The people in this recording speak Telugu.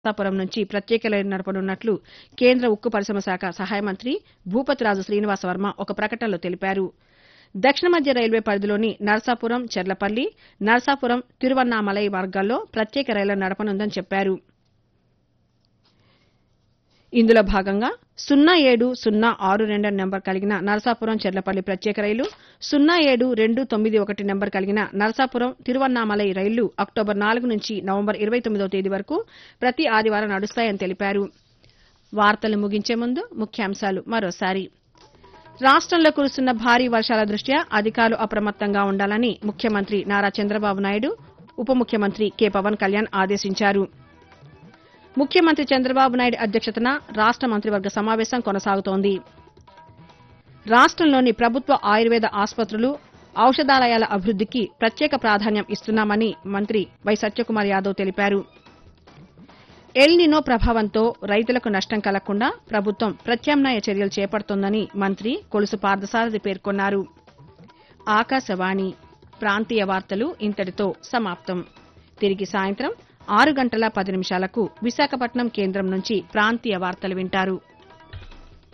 నరసాపురం నుంచి ప్రత్యేక రైలు నడపనున్నట్లు కేంద్ర ఉక్కు పరిశ్రమ శాఖ సహాయ మంత్రి భూపతిరాజు శ్రీనివాస వర్మ ఒక ప్రకటనలో తెలిపారు దక్షిణ మధ్య రైల్వే పరిధిలోని నరసాపురం చెర్లపల్లి నరసాపురం తిరువన్నామలై మార్గాల్లో ప్రత్యేక రైళ్ల నడపనుందని చెప్పారు ఇందులో భాగంగా సున్నా ఏడు సున్నా ఆరు రెండు నెంబర్ కలిగిన నరసాపురం చెర్లపల్లి ప్రత్యేక రైలు సున్నా ఏడు రెండు తొమ్మిది ఒకటి నెంబర్ కలిగిన నరసాపురం తిరువన్నామలై రైళ్లు అక్టోబర్ నాలుగు నుంచి నవంబర్ ఇరవై తొమ్మిదవ తేదీ వరకు ప్రతి ఆదివారం నడుస్తాయని తెలిపారు వార్తలు ముగించే ముందు ముఖ్యాంశాలు మరోసారి రాష్ట్రంలో కురుస్తున్న భారీ వర్షాల దృష్ట్యా అధికారులు అప్రమత్తంగా ఉండాలని ముఖ్యమంత్రి నారా చంద్రబాబు నాయుడు ఉప ముఖ్యమంత్రి కె పవన్ కళ్యాణ్ ఆదేశించారు ముఖ్యమంత్రి చంద్రబాబు నాయుడు అధ్యక్షతన రాష్ట మంత్రివర్గ సమావేశం కొనసాగుతోంది రాష్ట్రంలోని ప్రభుత్వ ఆయుర్వేద ఆసుపత్రులు ఔషధాలయాల అభివృద్దికి ప్రత్యేక ప్రాధాన్యం ఇస్తున్నామని మంత్రి వై సత్యకుమార్ యాదవ్ తెలిపారు ఎల్ నినో ప్రభావంతో రైతులకు నష్టం కలగకుండా ప్రభుత్వం ప్రత్యామ్నాయ చర్యలు చేపడుతోందని మంత్రి కొలుసు పార్థసారథి పేర్కొన్నారు ఆకాశవాణి ప్రాంతీయ వార్తలు ఇంతటితో సమాప్తం తిరిగి సాయంత్రం ఆరు గంటల పది నిమిషాలకు విశాఖపట్నం కేంద్రం నుంచి ప్రాంతీయ వార్తలు వింటారు